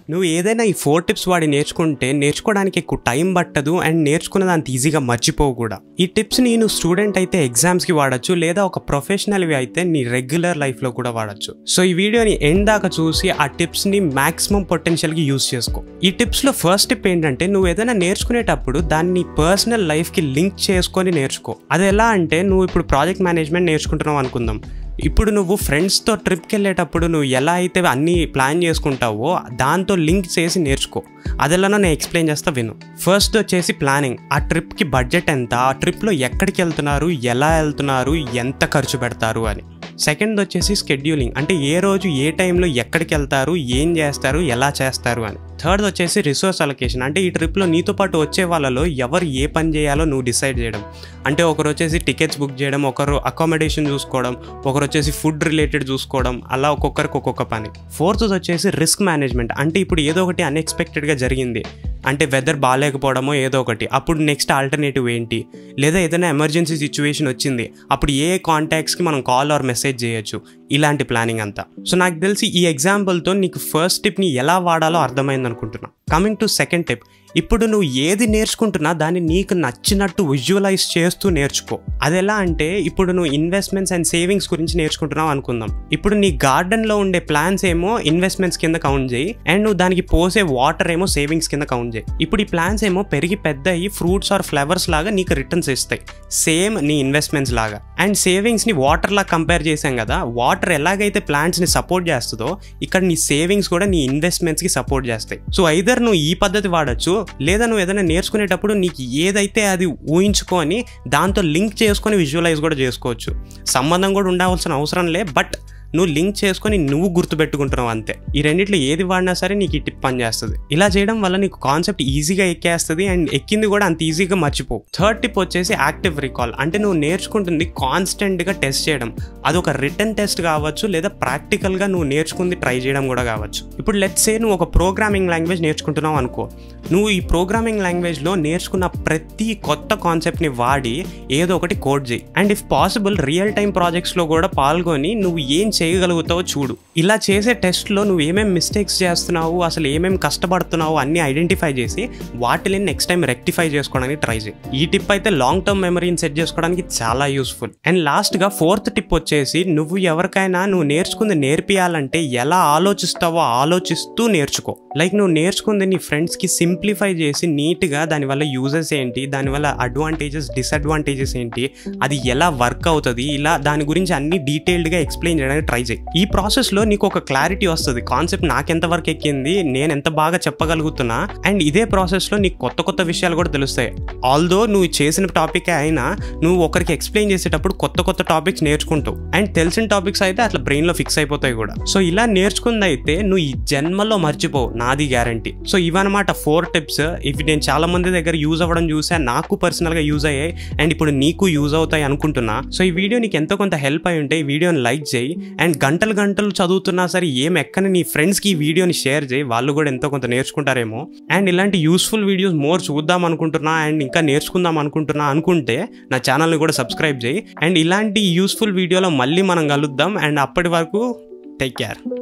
నువ్వు ఏదైనా ఈ ఫోర్ టిప్స్ వాడి నేర్చుకుంటే నేర్చుకోవడానికి ఎక్కువ టైం పట్టదు అండ్ నేర్చుకున్నది అంత ఈజీగా మర్చిపోవు కూడా ఈ టిప్స్ ని నువ్వు స్టూడెంట్ అయితే ఎగ్జామ్స్కి వాడచ్చు లేదా ఒక ప్రొఫెషనల్వి అయితే నీ రెగ్యులర్ లైఫ్లో కూడా వాడచ్చు సో ఈ వీడియోని ఎండ్ దాకా చూసి ఆ టిప్స్ని మాక్సిమం పొటెన్షియల్కి యూస్ చేసుకో ఈ టిప్స్లో ఫస్ట్ టిప్ ఏంటంటే నువ్వు ఏదైనా నేర్చుకునేటప్పుడు దాన్ని పర్సనల్ లైఫ్కి లింక్ చేసుకొని నేర్చుకో అది ఎలా అంటే నువ్వు ఇప్పుడు ప్రాజెక్ట్ మేనేజ్మెంట్ నేర్చుకుంటున్నావు అనుకుందాం ఇప్పుడు నువ్వు ఫ్రెండ్స్తో ట్రిప్కి వెళ్ళేటప్పుడు నువ్వు ఎలా అయితే అన్నీ ప్లాన్ చేసుకుంటావో దాంతో లింక్ చేసి నేర్చుకో అదెలానో నేను ఎక్స్ప్లెయిన్ చేస్తా విను ఫస్ట్ వచ్చేసి ప్లానింగ్ ఆ ట్రిప్కి బడ్జెట్ ఎంత ఆ ట్రిప్లో ఎక్కడికి వెళ్తున్నారు ఎలా వెళ్తున్నారు ఎంత ఖర్చు పెడతారు అని సెకండ్ వచ్చేసి స్కెడ్యూలింగ్ అంటే ఏ రోజు ఏ టైంలో ఎక్కడికి వెళ్తారు ఏం చేస్తారు ఎలా చేస్తారు అని థర్డ్ వచ్చేసి రిసోర్స్ అలొకేషన్ అంటే ఈ ట్రిప్లో నీతో పాటు వచ్చే వాళ్ళలో ఎవరు ఏ పని చేయాలో నువ్వు డిసైడ్ చేయడం అంటే ఒకరు వచ్చేసి టికెట్స్ బుక్ చేయడం ఒకరు అకామిడేషన్ చూసుకోవడం ఒకరు వచ్చేసి ఫుడ్ రిలేటెడ్ చూసుకోవడం అలా ఒక్కొక్కరికి ఒక్కొక్క పని ఫోర్త్ వచ్చేసి రిస్క్ మేనేజ్మెంట్ అంటే ఇప్పుడు ఏదో ఒకటి అన్ఎక్స్పెక్టెడ్గా జరిగింది అంటే వెదర్ బాగాలేకపోవడమో ఏదో ఒకటి అప్పుడు నెక్స్ట్ ఆల్టర్నేటివ్ ఏంటి లేదా ఏదైనా ఎమర్జెన్సీ సిచ్యువేషన్ వచ్చింది అప్పుడు ఏ కాంటాక్ట్స్కి మనం కాల్ ఆర్ మెసేజ్ చేయొచ్చు ఇలాంటి ప్లానింగ్ అంతా సో నాకు తెలిసి ఈ ఎగ్జాంపుల్తో నీకు ఫస్ట్ టిప్ని ఎలా వాడాలో అర్థమైంది అనుకుంటున్నా కమింగ్ టు సెకండ్ టిప్ ఇప్పుడు నువ్వు ఏది నేర్చుకుంటున్నా దాన్ని నీకు నచ్చినట్టు విజువలైజ్ చేస్తూ నేర్చుకో అది ఎలా అంటే ఇప్పుడు నువ్వు ఇన్వెస్ట్మెంట్స్ అండ్ సేవింగ్స్ గురించి నేర్చుకుంటున్నావు అనుకుందాం ఇప్పుడు నీ గార్డెన్లో ఉండే ప్లాన్స్ ఏమో ఇన్వెస్ట్మెంట్స్ కింద కౌంట్ చేయి అండ్ నువ్వు దానికి పోసే వాటర్ ఏమో సేవింగ్స్ కింద కౌంట్ చేయి ఇప్పుడు ఈ ప్లాన్స్ ఏమో పెరిగి పెద్ద అయ్యి ఫ్రూట్స్ ఆర్ ఫ్లవర్స్ లాగా నీకు రిటర్న్స్ ఇస్తాయి సేమ్ నీ ఇన్వెస్ట్మెంట్స్ లాగా అండ్ సేవింగ్స్ని వాటర్ లాగా కంపేర్ చేసాం కదా వాటర్ ఎలాగైతే ప్లాంట్స్ని సపోర్ట్ చేస్తుందో ఇక్కడ నీ సేవింగ్స్ కూడా నీ ఇన్వెస్ట్మెంట్స్కి సపోర్ట్ చేస్తాయి సో ఐదర్ నువ్వు ఈ పద్ధతి వాడచ్చు లేదా నువ్వు ఏదైనా నేర్చుకునేటప్పుడు నీకు ఏదైతే అది ఊహించుకొని దాంతో లింక్ చేసుకొని విజువలైజ్ కూడా చేసుకోవచ్చు సంబంధం కూడా ఉండవలసిన అవసరం లే బట్ నువ్వు లింక్ చేసుకొని నువ్వు గుర్తుపెట్టుకుంటున్నావు అంతే ఈ రెండిట్లో ఏది వాడినా సరే నీకు ఈ టిప్ పనిచేస్తుంది ఇలా చేయడం వల్ల నీకు కాన్సెప్ట్ ఈజీగా ఎక్కేస్తుంది అండ్ ఎక్కింది కూడా అంత ఈజీగా మర్చిపో థర్డ్ టిప్ వచ్చేసి యాక్టివ్ రికాల్ అంటే నువ్వు నేర్చుకుంటుంది కాన్స్టెంట్గా టెస్ట్ చేయడం అదొక రిటర్న్ టెస్ట్ కావచ్చు లేదా ప్రాక్టికల్గా నువ్వు నేర్చుకుంది ట్రై చేయడం కూడా కావచ్చు ఇప్పుడు లెట్స్ సే నువ్వు ఒక ప్రోగ్రామింగ్ లాంగ్వేజ్ నేర్చుకుంటున్నావు అనుకో నువ్వు ఈ ప్రోగ్రామింగ్ లాంగ్వేజ్లో నేర్చుకున్న ప్రతి కొత్త కాన్సెప్ట్ని వాడి ఏదో ఒకటి కోడ్ చేయి and if possible real time ప్రాజెక్ట్స్లో కూడా పాల్గొని నువ్వు ఏం చేయగలుగుతావో చూడు ఇలా చేసే టెస్ట్లో నువ్వు ఏమేమి మిస్టేక్స్ చేస్తున్నావు అసలు ఏమేమి కష్టపడుతున్నావు అన్ని ఐడెంటిఫై చేసి వాటిని నెక్స్ట్ టైం రెక్టిఫై చేసుకోవడానికి ట్రై చేయి ఈ టిప్ అయితే లాంగ్ టర్మ్ మెమరీని సెట్ చేసుకోవడానికి చాలా యూస్ఫుల్ అండ్ లాస్ట్గా ఫోర్త్ టిప్ వచ్చేసి నువ్వు ఎవరికైనా నువ్వు నేర్చుకుంది నేర్పియాలంటే ఎలా ఆలోచిస్తావో ఆలోచిస్తూ నేర్చుకో లైక్ నువ్వు నేర్చుకుంది నీ ఫ్రెండ్స్కి సింప్లిఫై చేసి నీట్గా దానివల్ల యూజెస్ ఏంటి దానివల్ల అడ్వాంటేజెస్ డిసడ్వాంటేజెస్ ఏంటి అది ఎలా వర్క్ అవుతుంది ఇలా దాని గురించి అన్ని డీటెయిల్డ్గా ఎక్స్ప్లెయిన్ చేయడానికి ట్రై చేయి ఈ ప్రాసెస్లో నీకు ఒక క్లారిటీ వస్తుంది కాన్సెప్ట్ నాకెంత వరకు ఎక్కింది నేను ఎంత బాగా చెప్పగలుగుతున్నా అండ్ ఇదే ప్రాసెస్లో నీకు కొత్త కొత్త విషయాలు కూడా తెలుస్తాయి ఆల్దో నువ్వు చేసిన టాపికే అయినా నువ్వు ఒకరికి ఎక్స్ప్లెయిన్ చేసేటప్పుడు కొత్త కొత్త టాపిక్స్ నేర్చుకుంటావు అండ్ తెలిసిన టాపిక్స్ అయితే అట్లా బ్రెయిన్లో ఫిక్స్ అయిపోతాయి కూడా సో ఇలా నేర్చుకుంది అయితే నువ్వు ఈ జన్మలో మర్చిపోవు నాది గ్యారంటీ సో ఇవన్నమాట ఫోర్ టిప్స్ ఇవి నేను చాలా మంది దగ్గర యూజ్ అవ్వడం చూసా నాకు పర్సనల్గా యూజ్ అయ్యాయి అండ్ ఇప్పుడు నీకు యూజ్ అవుతాయి అనుకుంటున్నా సో ఈ వీడియో నీకు ఎంతో కొంత హెల్ప్ అయి ఉంటే ఈ వీడియోని లైక్ చేయి అండ్ గంటలు గంటలు చదువుతున్నా సరే ఏం ఎక్కని నీ ఫ్రెండ్స్కి ఈ వీడియోని షేర్ చేయి వాళ్ళు కూడా ఎంతో కొంత నేర్చుకుంటారేమో అండ్ ఇలాంటి యూస్ఫుల్ వీడియోస్ మోర్ చూద్దాం అనుకుంటున్నా అండ్ ఇంకా నేర్చుకుందాం అనుకుంటున్నా అనుకుంటే నా ఛానల్ని కూడా సబ్స్క్రైబ్ చేయి అండ్ ఇలాంటి యూస్ఫుల్ వీడియోలో మళ్ళీ మనం కలుద్దాం అండ్ అప్పటి వరకు టేక్ కేర్